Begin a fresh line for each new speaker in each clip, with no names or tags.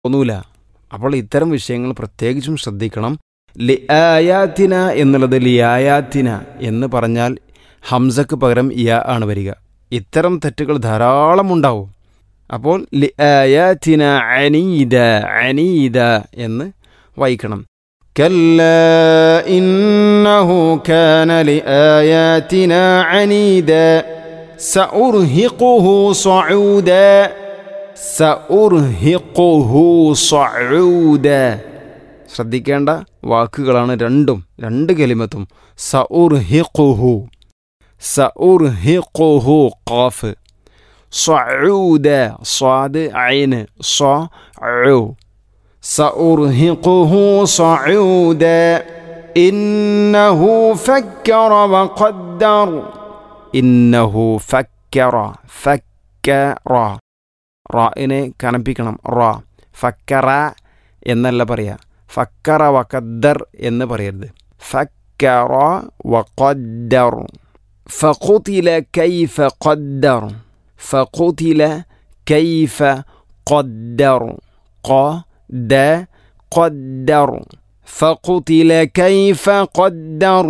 തോന്നൂല അപ്പോൾ ഇത്തരം വിഷയങ്ങൾ പ്രത്യേകിച്ചും ശ്രദ്ധിക്കണം ലി ആയാത്തിന എന്നുള്ളത് ലിയായാത്തിന എന്ന് പറഞ്ഞാൽ ഹംസക്ക് പകരം യ ആണ് വരിക ഇത്തരം തെറ്റുകൾ ധാരാളം ഉണ്ടാവും അപ്പോൾ ലി ആയാത്തിന അനീദ അനീദ എന്ന് വായിക്കണം كلا إنه كان لآياتنا عنيدا سأرهقه صعودا സഉർഹിഖുഹു സഊദ ശ്രദ്ധിക്കേണ്ട വാക്കുകളാണ് രണ്ടും രണ്ട് കലിമത്തും സഉർഹിഖുഹു സഉർഹിഖുഹു ഖാഫ് സഊദ സ്വാദ് ഐന് സഉ സഉർഹിഖുഹു സഊദ ഇന്നഹു ഫക്കറ വഖദ്ദർ ഇന്നഹു ഫക്കറ ഫക്കറ റായിനെ കനപ്പിക്കണം റാ ഫക്കറ എന്നല്ല പറയുക ഫക്കറ വഖദ്ദർ എന്ന് പറയരുത് ഫക്കറ വഖദ്ദർ فقتل كيف قدر فقتل كيف قدر قد قدر فقتل كيف قدر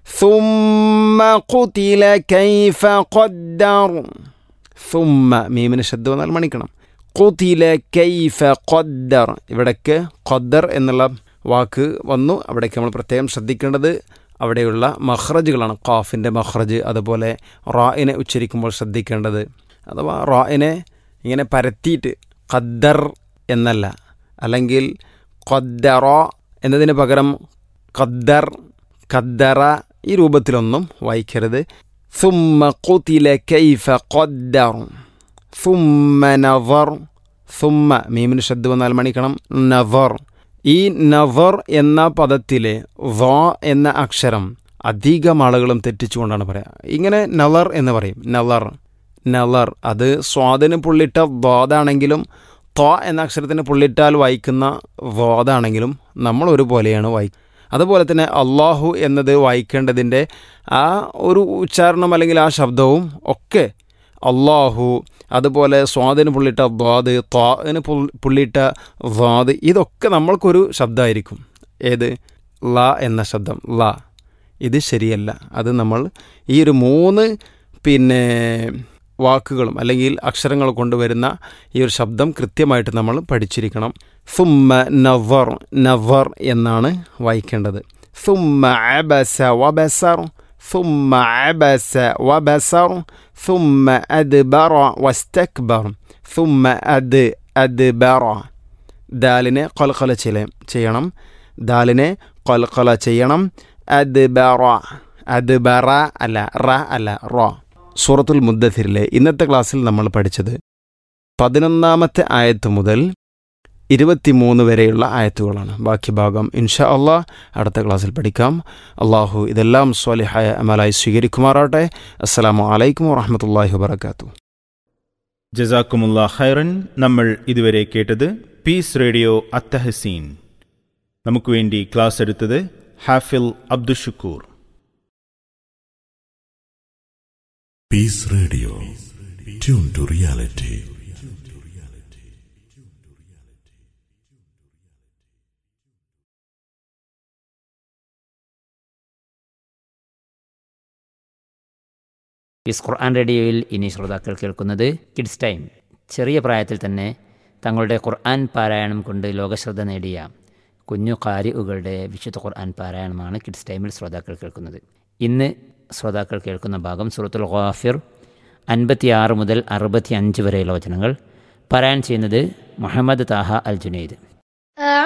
ثم قتل كيف قدر ثم മീമിന് ശബ്ദം വന്നാൽ മണിക്കണം കുതില കൈഫ ഖദ്ദർ ഇവിടേക്ക് ഖദ്ദർ എന്നുള്ള വാക്ക് വന്നു അവിടേക്ക് നമ്മൾ പ്രത്യേകം ശ്രദ്ധിക്കേണ്ടത് അവിടെയുള്ള മഹ്റജുകളാണ് ഖാഫിൻ്റെ മഹ്റജ് അതുപോലെ റായിനെ ഉച്ചരിക്കുമ്പോൾ ശ്രദ്ധിക്കേണ്ടത് അഥവാ റായിനെ ഇങ്ങനെ പരത്തിയിട്ട് ഖദ്ദർ എന്നല്ല അല്ലെങ്കിൽ ഖദ്ദറ എന്നതിന് പകരം ഖദ്ദർ ഖദ്ദറ ഈ രൂപത്തിലൊന്നും വായിക്കരുത് ثم قتل كيف قدر ثم نظر ثم മീമിന് ശബ്ദ വന്നാൽ മണിക്കണം നവർ ഈ നവർ എന്ന പദത്തിലെ വ എന്ന അക്ഷരം അധികം ആളുകളും തെറ്റിച്ചുകൊണ്ടാണ് പറയുക ഇങ്ങനെ നവർ എന്ന് പറയും നവർ നവർ അത് സ്വാദിന് പുള്ളിട്ട വാദാണെങ്കിലും ത്വ എന്ന അക്ഷരത്തിന് പുള്ളിട്ടാൽ വായിക്കുന്ന വാദാണെങ്കിലും നമ്മൾ ഒരുപോലെയാണ് വായിക്കുക അതുപോലെ തന്നെ അള്ളാഹു എന്നത് വായിക്കേണ്ടതിൻ്റെ ആ ഒരു ഉച്ചാരണം അല്ലെങ്കിൽ ആ ശബ്ദവും ഒക്കെ അള്ളാഹു അതുപോലെ സ്വാദിന് പുള്ളിട്ട ദ്വാദ് ത്വാന് പുള്ളിട്ട ദ്വാദ് ഇതൊക്കെ നമ്മൾക്കൊരു ശബ്ദമായിരിക്കും ഏത് ല എന്ന ശബ്ദം ല ഇത് ശരിയല്ല അത് നമ്മൾ ഈ ഒരു മൂന്ന് പിന്നെ വാക്കുകളും അല്ലെങ്കിൽ അക്ഷരങ്ങൾ കൊണ്ടുവരുന്ന ഈ ഒരു ശബ്ദം കൃത്യമായിട്ട് നമ്മൾ പഠിച്ചിരിക്കണം സുമ്മ നവർ നവർ എന്നാണ് വായിക്കേണ്ടത് സുമ്മ അബസ വബസർ സുമ്മ അബസ വബസർ സുമ്മ അദ്ബറ വസ്തക്ബർ സുമ്മ അദ് അദ്ബറ ദാലിനെ കൊൽക്കൊല ചെയ്യണം ദാലിനെ കൊൽക്കൊല ചെയ്യണം അദ്ബറ അദ്ബറ അല്ല റ അല്ല റോ സൂറത്തുൽ മുദ്ദഥിരിലെ ഇന്നത്തെ ക്ലാസ്സിൽ നമ്മൾ പഠിച്ചത് പതിനൊന്നാമത്തെ ആയത്ത് മുതൽ ഇരുപത്തിമൂന്ന് വരെയുള്ള ആയത്തുകളാണ് ബാക്കി ഭാഗം ഇൻഷാ അള്ളാഹ് അടുത്ത ക്ലാസ്സിൽ പഠിക്കാം അള്ളാഹു ഇതെല്ലാം സ്വാലിഹായ അമലായി സ്വീകരിക്കുമാറാട്ടെ അസ്സലാമു അലൈക്കും വറഹമത്തല്ലാഹി വബർക്കാത്തു
ജസാക്കുമുള്ള ഖൈറൻ നമ്മൾ ഇതുവരെ കേട്ടത് പീസ് റേഡിയോ അത്തഹസീൻ നമുക്ക് വേണ്ടി ക്ലാസ് എടുത്തത് ഹാഫിൽ Abdushukkur
Peace Radio. Tune to reality.
Peace Quran റേഡിയോയിൽ ഇനി ശ്രോതാക്കൾ കേൾക്കുന്നത് കിഡ്സ് ടൈം ചെറിയ പ്രായത്തിൽ തന്നെ തങ്ങളുടെ ഖുർആൻ പാരായണം കൊണ്ട് ലോകശ്രദ്ധ നേടിയ കുഞ്ഞു കാരികളുടെ വിശുദ്ധ ഖുർആൻ പാരായണമാണ് കിഡ്സ് ടൈമിൽ ശ്രോതാക്കൾ കേൾക്കുന്നത് ഇന്ന് ശ്രോതാക്കൾ കേൾക്കുന്ന ഭാഗം സുറത്തുൽ ഖാഫിർ അൻപത്തിയാറ് മുതൽ അറുപത്തി അഞ്ച് വരെയുള്ള വചനങ്ങൾ പാരായണം ചെയ്യുന്നത് മുഹമ്മദ് താഹ അൽ ജുനൈദ്